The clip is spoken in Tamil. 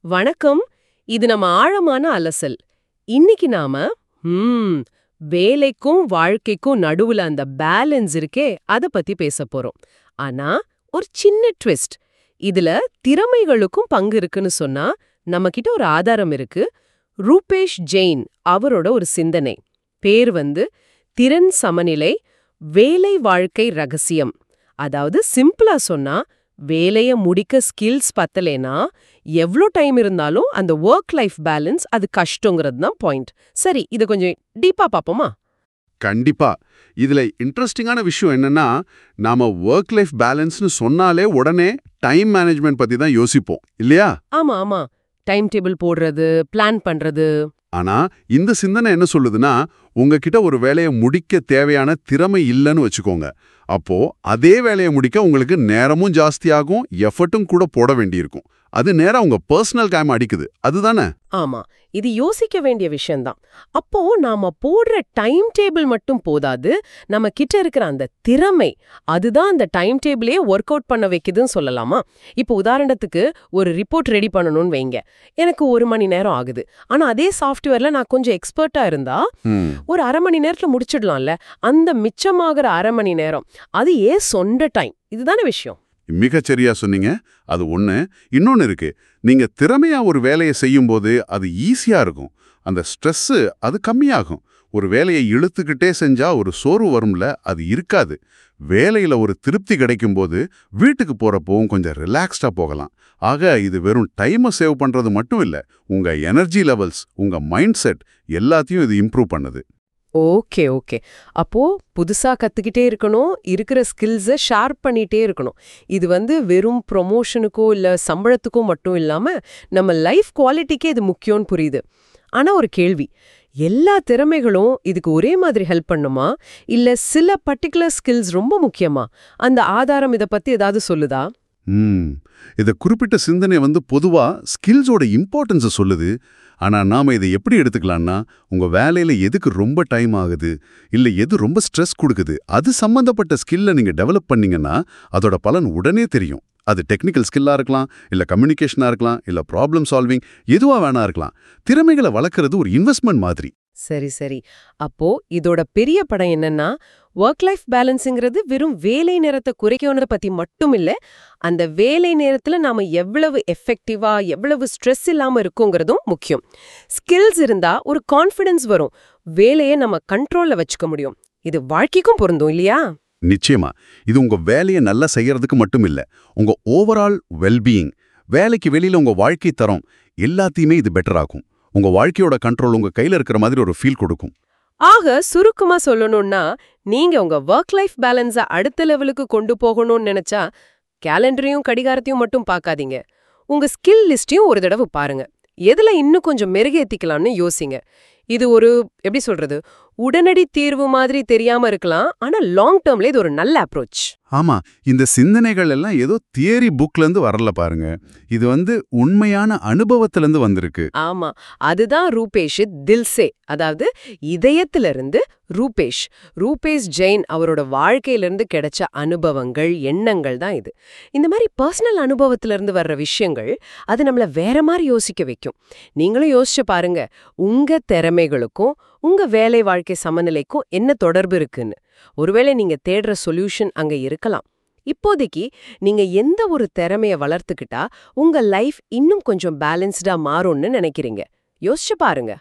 வணக்கம் இது நம்ம ஆழமான அலசல் இன்னைக்கு நாம ஹம், வேலைக்கும் வாழ்க்கைக்கும் நடுவுல அந்த பேலன்ஸ் இருக்கே அத பத்தி பேச போறோம் ஆனா ஒரு சின்ன ட்விஸ்ட் இதுல திறமைகளுக்கும் பங்கு இருக்குன்னு சொன்னா நம்ம கிட்ட ஒரு ஆதாரம் இருக்கு ரூபேஷ் ஜெயின் அவரோட ஒரு சிந்தனை பேர் வந்து திறன் சமநிலை வேலை வாழ்க்கை ரகசியம் அதாவது சிம்பிளா சொன்னா வேலைய முடிக்க ஸ்கில்ஸ் பத்தலேனா எவ்ளோ டைம் இருந்தாலும் அந்த ஒர்க் லைஃப் பேலன்ஸ் அது கஷ்டங்கிறது தான் பாயிண்ட் சரி இத கொஞ்சம் டீப்பா பாப்போமா கண்டிப்பா இதுல இன்ட்ரெஸ்டிங்கான விஷயம் என்னன்னா நாம ஒர்க் லைஃப் பேலன்ஸ்னு சொன்னாலே உடனே டைம் மேனேஜ்மெண்ட் பத்தி தான் யோசிப்போம் இல்லையா ஆமா ஆமா டைம் டேபிள் போடுறது பிளான் பண்றது ஆனா இந்த சிந்தனை என்ன சொல்லுதுன்னா உங்ககிட்ட ஒரு வேலையை முடிக்க தேவையான திறமை இல்லைன்னு வச்சுக்கோங்க அப்போ அதே வேலையை முடிக்க உங்களுக்கு நேரமும் ஜாஸ்தியாகும் எஃபர்ட்டும் கூட போட வேண்டியிருக்கும் அது நேரா உங்க பர்சனல் டைம் அடிக்குது அதுதானே ஆமா இது யோசிக்க வேண்டிய விஷயம்தான் அப்போ நாம போடுற டைம் டேபிள் மட்டும் போதாது நம்ம கிட்ட இருக்கிற அந்த திறமை அதுதான் அந்த டைம் டேபிளே ஒர்க் அவுட் பண்ண வைக்குதுன்னு சொல்லலாமா இப்போ உதாரணத்துக்கு ஒரு ரிப்போர்ட் ரெடி பண்ணணும்னு வைங்க எனக்கு ஒரு மணி நேரம் ஆகுது ஆனா அதே சாஃப்ட்வேர்ல நான் கொஞ்சம் எக்ஸ்பர்ட்டா இருந்தா ம், ஒரு அரை மணி நேரத்துல முடிச்சிடலாம்ல அந்த மிச்சமாகிற அரை மணி நேரம் அது ஏன் சொந்த டைம் இதுதானே விஷயம் மிகச்சரியா சொன்னீங்க அது ஒண்ணு இன்னொன்னு இருக்கு நீங்க திறமையா ஒரு வேலையை செய்யும்போது அது ஈஸியா இருக்கும் அந்த ஸ்ட்ரெஸ் அது கம்மியாகும் ஒரு வேலையை இழுத்துக்கிட்டே செஞ்சா ஒரு சோர்வு வரும்ல அது இருக்காது வேலையில ஒரு திருப்தி கிடைக்கும்போது வீட்டுக்கு போறப்போவும் கொஞ்சம் ரிலாக்ஸ்டா போகலாம் ஆக இது வெறும் டைமை சேவ் பண்றது மட்டும் இல்ல உங்க எனர்ஜி லெவல்ஸ் உங்க மைண்ட் செட் எல்லாத்தையும் இது இம்ப்ரூவ் பண்ணுது ஓகே ஓகே அப்போ புதுசா கத்துக்கிட்டே இருக்கணும் இருக்கிற ஸ்கில்ஸை ஷேர் பண்ணிட்டே இருக்கணும் இது வந்து வெறும் ப்ரொமோஷனுக்கோ இல்ல சம்பளத்துக்கோ மட்டும் இல்லாம நம்ம லைஃப் குவாலிட்டிக்கே இது முக்கியம்னு புரியுது ஆனா ஒரு கேள்வி எல்லா திறமைகளும் இதுக்கு ஒரே மாதிரி ஹெல்ப் பண்ணுமா இல்ல சில பர்டிகுலர் ஸ்கில்ஸ் ரொம்ப முக்கியமா அந்த ஆதாரம் இத பத்தி ஏதாவது சொல்லுதா ம் இத குறிப்பிட்ட சிந்தனை வந்து பொதுவா ஸ்கில்ஸோட இம்பார்ட்டன்ஸை சொல்லுது ஆனா நாம இதை எப்படி எடுத்துக்கலாம்னா உங்க வேலையில எதுக்கு ரொம்ப டைம் ஆகுது இல்ல எது ரொம்ப ஸ்ட்ரெஸ் கொடுக்குது அது சம்பந்தப்பட்ட ஸ்கில்ல நீங்க டெவலப் பண்ணீங்கன்னா அதோட பலன் உடனே தெரியும் அது டெக்னிக்கல் ஸ்கில்லா இருக்கலாம் இல்ல கம்யூனிகேஷனா இருக்கலாம் இல்ல ப்ராப்ளம் சால்விங் எதுவா வேணா இருக்கலாம் திறமைகளை வளர்க்கறது ஒரு இன்வெஸ்ட்மெண்ட் மாதிரி சரி சரி அப்போ இதோட பெரிய படம் என்னன்னா ஒர்க் லைஃப் பேலன்ஸுங்கிறது வெறும் வேலை நேரத்தை குறைக்கணுன்றத பத்தி மட்டும் இல்ல அந்த வேலை நேரத்துல நாம எவ்வளவு எஃபெக்டிவா எவ்வளவு ஸ்ட்ரெஸ் இல்லாம இருக்கோங்கிறதும் முக்கியம் ஸ்கில்ஸ் இருந்தா ஒரு கான்ஃபிடன்ஸ் வரும் வேலையை நம்ம கண்ட்ரோல்ல வச்சுக்க முடியும் இது வாழ்க்கைக்கும் பொருந்தும் இல்லையா நிச்சயமா இது உங்க வேலையை நல்லா செய்யறதுக்கு மட்டும் இல்ல உங்க ஓவரால் வெல்பீயிங் வேலைக்கு வெளியில உங்க வாழ்க்கை தரம் எல்லாத்தையுமே இது பெட்டர் ஆக்கும் உங்க வாழ்க்கையோட கண்ட்ரோல் உங்க கையில இருக்கிற மாதிரி ஒரு ஃபீல் கொடுக்கும் ஆக சுருக்கமா சொல்லணும்னா நீங்க உங்க ஒர்க் லைஃப் பேலன்ஸ அடுத்த லெவலுக்கு கொண்டு போகணும்னு நினைச்சா கேலண்டரையும் கடிகாரத்தையும் மட்டும் பார்க்காதீங்க உங்க ஸ்கில் லிஸ்டையும் ஒரு தடவை பாருங்க எதுல இன்னும் கொஞ்சம் மெருகேத்திக்கலாம்னு யோசிங்க இது ஒரு எப்படி சொல்றது உடனடி தீர்வு மாதிரி தெரியாம இருக்கலாம் ஆனா லாங் டேர்ம்ல இது ஒரு நல்ல அப்ரோச் ஆமா இந்த சிந்தனைகள் எல்லாம் ஏதோ தியரி புக்ல இருந்து வரல பாருங்க இது வந்து உண்மையான அனுபவத்துல இருந்து வந்திருக்கு ஆமா அதுதான் ரூபேஷ் தில்சே அதாவது இதயத்திலிருந்து ரூபேஷ் ரூபேஷ் ஜெயின் அவரோட வாழ்க்கையிலிருந்து கிடைச்ச அனுபவங்கள் எண்ணங்கள் தான் இது இந்த மாதிரி பர்சனல் அனுபவத்திலிருந்து வர்ற விஷயங்கள் அது நம்மள வேற மாதிரி யோசிக்க வைக்கும் நீங்களும் யோசிச்சு பாருங்க உங்க திறமைகளுக்கும் உங்க வேலை வாழ்க்கை சமநிலைக்கும் என்ன தொடர்பு இருக்குன்னு ஒருவேளை நீங்க தேடுற சொல்யூஷன் அங்க இருக்கலாம் இப்போதைக்கு நீங்க எந்த ஒரு திறமைய வளர்த்துக்கிட்டா உங்க லைஃப் இன்னும் கொஞ்சம் பேலன்ஸ்டா மாறும்னு நினைக்கிறீங்க யோசிச்சு பாருங்க